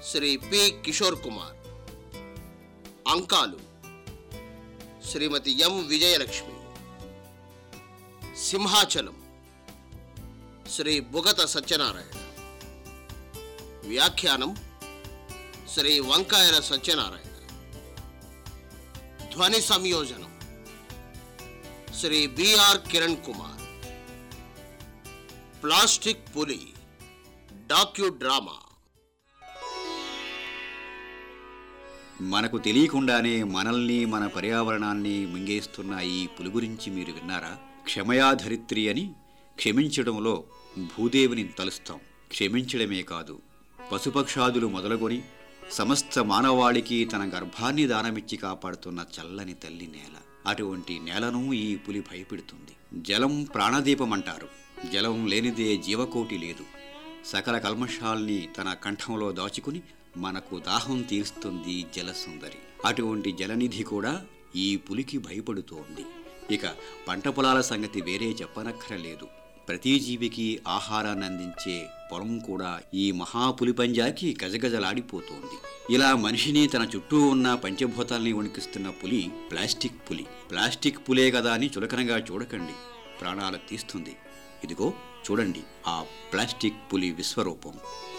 Shri P Kishore Kumar అంకాలు Shrimati M Vijayalakshmi Simhachalam Shri Bugatha Satyanarayana వ్యాఖ్యానం శ్రీ వంకాయల సత్యనారాయణ ధ్వని సంయోజనం శ్రీ బిఆర్ కిరణ్ కుమార్ ప్లాస్టిక్ పులి డాక్యూ డ్రామా మనకు తెలియకుండానే మనల్ని మన పర్యావరణాన్ని మింగేస్తున్న ఈ పులి గురించి మీరు విన్నారా క్షమయాధరిత్రి అని క్షమించడంలో భూదేవిని తలుస్తాం క్షమించడమే కాదు పశుపక్షాదులు మొదలుకొని సమస్త మానవాళికి తన గర్భాన్ని దానమిచ్చి కాపాడుతున్న చల్లని తల్లి నేల అటువంటి నేలను ఈ పులి భయపెడుతుంది జలం ప్రాణదీపం అంటారు జలం లేనిదే జీవకోటి లేదు సకల కల్మషాల్ని తన కంఠంలో దాచుకుని మనకు దాహం తీరుస్తుంది జలసుందరి అటువంటి జలనిధి కూడా ఈ పులికి భయపడుతోంది ఇక పంట పొలాల సంగతి వేరే చెప్పనక్కరలేదు ప్రతి జీవికి ఆహారాన్ని అందించే పొలం కూడా ఈ మహాపులి పంజాకి గజగజలాడిపోతోంది ఇలా మనిషిని తన చుట్టూ ఉన్న పంచభూతాల్ని వణికిస్తున్న పులి ప్లాస్టిక్ పులి ప్లాస్టిక్ పులే కదా అని చులకనగా చూడకండి ప్రాణాలు తీస్తుంది ఇదిగో చూడండి ఆ ప్లాస్టిక్ పులి విశ్వరూపం